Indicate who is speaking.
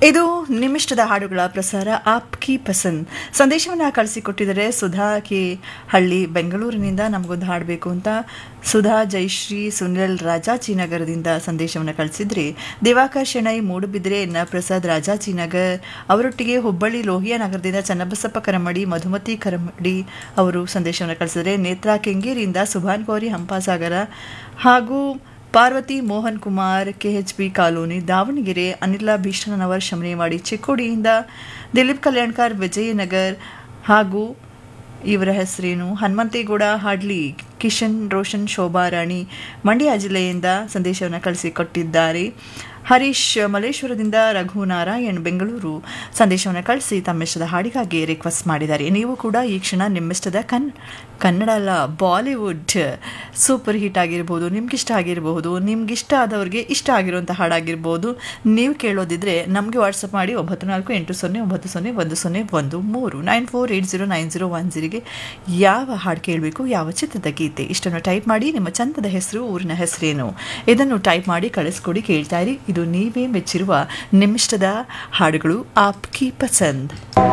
Speaker 1: ಇದು ನಿಮಿಷ್ಟದ ಹಾಡುಗಳ ಪ್ರಸಾರ ಆಪ್ ಕಿ ಪಸಂದ್ ಸಂದೇಶವನ್ನು ಕಳಿಸಿಕೊಟ್ಟಿದ್ದಾರೆ ಸುಧಾ ಕೆ ಹಳ್ಳಿ ಬೆಂಗಳೂರಿನಿಂದ ನಮಗೊಂದು ಹಾಡಬೇಕು ಅಂತ ಸುಧಾ ಜಯಶ್ರೀ ಸುನಿಲ್ ರಾಜಾಜಿನಗರದಿಂದ ಸಂದೇಶವನ್ನು ಕಳಿಸಿದ್ರಿ ದಿವಾಕರ್ ಶೆಣೈ ಮೂಡುಬಿದ್ರೆ ಎನ್ನ ಪ್ರಸಾದ್ ರಾಜಾಜಿನಗರ್ ಅವರೊಟ್ಟಿಗೆ ಹುಬ್ಬಳ್ಳಿ ಲೋಹಿಯಾ ನಗರದಿಂದ ಚನ್ನಬಸಪ್ಪ ಕರಮಡಿ ಮಧುಮತಿ ಕರಮಡಿ ಅವರು ಸಂದೇಶವನ್ನು ಕಳಿಸಿದರೆ ನೇತ್ರಾ ಕೆಂಗೇರಿಯಿಂದ ಸುಭಾನ್ ಗೌರಿ ಹಂಪಾಸಾಗರ ಹಾಗೂ ಪಾರ್ವತಿ ಮೋಹನ್ ಕುಮಾರ್ ಕೆಎಚ್ಬಿ ಕಾಲೋನಿ ದಾವಣಗೆರೆ ಅನಿಲ ಭೀಷಣನವರ್ ಶಮನೇವಾಡಿ ಚಿಕ್ಕೋಡಿಯಿಂದ ದಿಲೀಪ್ ಕಲ್ಯಾಣ್ಕರ್ ವಿಜಯನಗರ್ ಹಾಗೂ ಇವರ ಹೆಸರೇನು ಹನುಮಂತೇಗೌಡ ಹಾಡ್ಲಿ ಕಿಶನ್ ರೋಷನ್ ಶೋಭಾ ರಾಣಿ ಮಂಡ್ಯ ಜಿಲ್ಲೆಯಿಂದ ಸಂದೇಶವನ್ನು ಕಳಿಸಿಕೊಟ್ಟಿದ್ದಾರೆ ಹರೀಶ್ ಮಲೇಶ್ವರದಿಂದ ರಘು ನಾರಾಯಣ್ ಬೆಂಗಳೂರು ಸಂದೇಶವನ್ನು ಕಳಿಸಿ ತಮ್ಮಿಷ್ಟದ ಹಾಡಿಗಾಗಿ ರಿಕ್ವೆಸ್ಟ್ ಮಾಡಿದ್ದಾರೆ ನೀವು ಕೂಡ ಈ ಕ್ಷಣ ನಿಮ್ಮಿಷ್ಟದ ಕನ್ ಕನ್ನಡ ಅಲ್ಲ ಬಾಲಿವುಡ್ ಸೂಪರ್ ಹಿಟ್ ಆಗಿರ್ಬೋದು ನಿಮ್ಗಿಷ್ಟ ಆಗಿರಬಹುದು ನಿಮ್ಗಿಷ್ಟ ಆದವ್ರಿಗೆ ಇಷ್ಟ ಆಗಿರುವಂಥ ಹಾಡಾಗಿರ್ಬೋದು ನೀವು ಕೇಳೋದಿದ್ರೆ ನಮಗೆ ವಾಟ್ಸಪ್ ಮಾಡಿ ಒಂಬತ್ತು ನಾಲ್ಕು ಎಂಟು ಸೊನ್ನೆ ಒಂಬತ್ತು ಸೊನ್ನೆ ಒಂದು ಸೊನ್ನೆ ಒಂದು ಮೂರು nine four eight zero nine zero one ಜೀರಿಗೆ ಯಾವ ಹಾಡು ಕೇಳಬೇಕು ಯಾವ ಚಿತ್ರದ ಗೀತೆ ಇಷ್ಟನ್ನು ಟೈಪ್ ಮಾಡಿ ನಿಮ್ಮ ಚಂದದ ಹೆಸರು ಊರಿನ ಹೆಸರೇನು ಇದನ್ನು ಟೈಪ್ ಮಾಡಿ ಕಳಿಸ್ಕೊಡಿ ಕೇಳ್ತಾ ಇರಿ ಇದು ನೀವೇ ಮೆಚ್ಚಿರುವ ನಿಮ್ಮಿಷ್ಟದ ಹಾಡುಗಳು ಆಪ್ ಕಿ ಪಸಂದ್